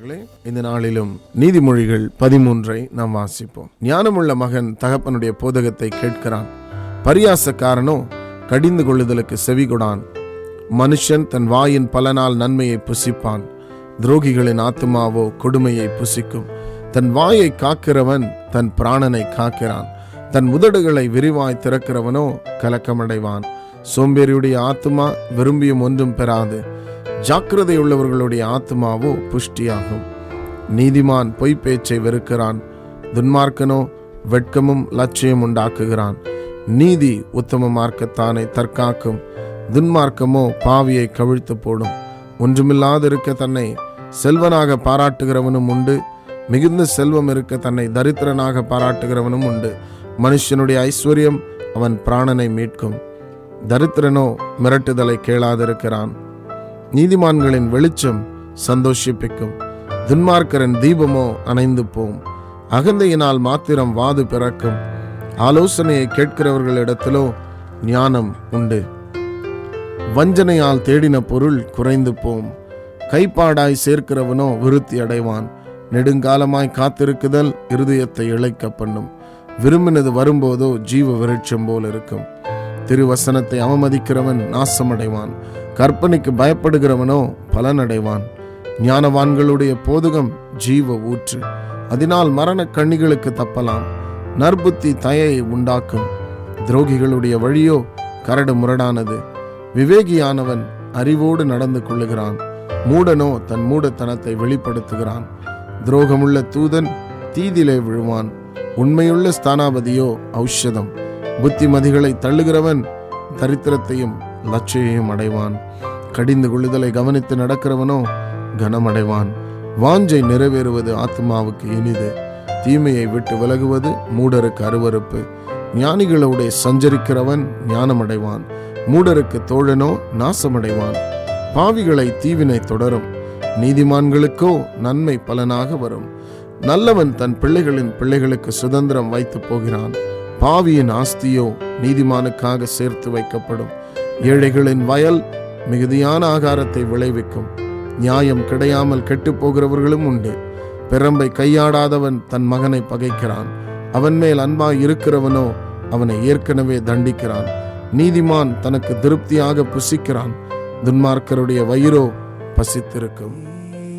பிரியமானவர்களே இந்த நாளிலும் நீதிமொழிகள் பதிமூன்றை நாம் வாசிப்போம் ஞானமுள்ள மகன் தகப்பனுடைய போதகத்தை கேட்கிறான் பரியாசக்காரனோ கடிந்து கொள்ளுதலுக்கு செவிகொடான் மனுஷன் தன் வாயின் பலனால் நன்மையை புசிப்பான் துரோகிகளின் ஆத்துமாவோ கொடுமையை புசிக்கும் தன் வாயை காக்கிறவன் தன் பிராணனை காக்கிறான் தன் உதடுகளை விரிவாய் திறக்கிறவனோ கலக்கமடைவான் சோம்பேறியுடைய ஆத்துமா விரும்பியும் ஒன்றும் பெறாது ஜாக்கிரதை உள்ளவர்களுடைய ஆத்மாவோ புஷ்டியாகும் நீதிமான் பொய் பேச்சை வெறுக்கிறான் துன்மார்க்கனோ வெட்கமும் லட்சியம் உண்டாக்குகிறான் நீதி உத்தம மார்க்கத்தானை தற்காக்கும் துன்மார்க்கமோ பாவியை கவிழ்த்து போடும் ஒன்றுமில்லாதிருக்க தன்னை செல்வனாக பாராட்டுகிறவனும் உண்டு மிகுந்த செல்வம் இருக்க தன்னை தரித்திரனாக பாராட்டுகிறவனும் உண்டு மனுஷனுடைய ஐஸ்வர்யம் அவன் பிராணனை மீட்கும் தரித்திரனோ மிரட்டுதலை கேளாதிருக்கிறான் நீதிமான்களின் வெளிச்சம் சந்தோஷிப்பிக்கும் துன்மார்க்கரின் தீபமோ அணைந்து போம் அகந்தையினால் மாத்திரம் வாது பிறக்கும் ஆலோசனையை கேட்கிறவர்களிடத்திலோ ஞானம் உண்டு வஞ்சனையால் தேடின பொருள் குறைந்து போம் கைப்பாடாய் சேர்க்கிறவனோ விருத்தி அடைவான் நெடுங்காலமாய் காத்திருக்குதல் இருதயத்தை இழைக்க பண்ணும் விரும்பினது வரும்போதோ ஜீவ விருட்சம் போல் இருக்கும் திருவசனத்தை அவமதிக்கிறவன் நாசமடைவான் கற்பனைக்கு பயப்படுகிறவனோ பலனடைவான் ஞானவான்களுடைய போதகம் ஜீவ ஊற்று அதனால் மரண கண்ணிகளுக்கு தப்பலாம் நற்புத்தி தயையை உண்டாக்கும் துரோகிகளுடைய வழியோ கரடு முரடானது விவேகியானவன் அறிவோடு நடந்து கொள்ளுகிறான் மூடனோ தன் மூடத்தனத்தை வெளிப்படுத்துகிறான் துரோகமுள்ள தூதன் தீதிலே விழுவான் உண்மையுள்ள ஸ்தானாபதியோ ஔஷதம் புத்திமதிகளை தள்ளுகிறவன் தரித்திரத்தையும் லட்சியையும் அடைவான் கடிந்து கொள்ளுதலை கவனித்து நடக்கிறவனோ கனமடைவான் வாஞ்சை நிறைவேறுவது ஆத்மாவுக்கு இனிது தீமையை விட்டு விலகுவது மூடருக்கு அருவருப்பு ஞானிகளோட சஞ்சரிக்கிறவன் ஞானமடைவான் மூடருக்கு தோழனோ நாசமடைவான் பாவிகளை தீவினை தொடரும் நீதிமான்களுக்கோ நன்மை பலனாக வரும் நல்லவன் தன் பிள்ளைகளின் பிள்ளைகளுக்கு சுதந்திரம் வைத்து போகிறான் பாவியின் ஆஸ்தியோ நீதிமானுக்காக சேர்த்து வைக்கப்படும் ஏழைகளின் வயல் மிகுதியான ஆகாரத்தை விளைவிக்கும் நியாயம் கிடையாமல் கெட்டு போகிறவர்களும் உண்டு பிறம்பை கையாடாதவன் தன் மகனை பகைக்கிறான் அவன் மேல் அன்பாய் இருக்கிறவனோ அவனை ஏற்கனவே தண்டிக்கிறான் நீதிமான் தனக்கு திருப்தியாக புசிக்கிறான் துன்மார்க்கருடைய வயிறோ பசித்திருக்கும்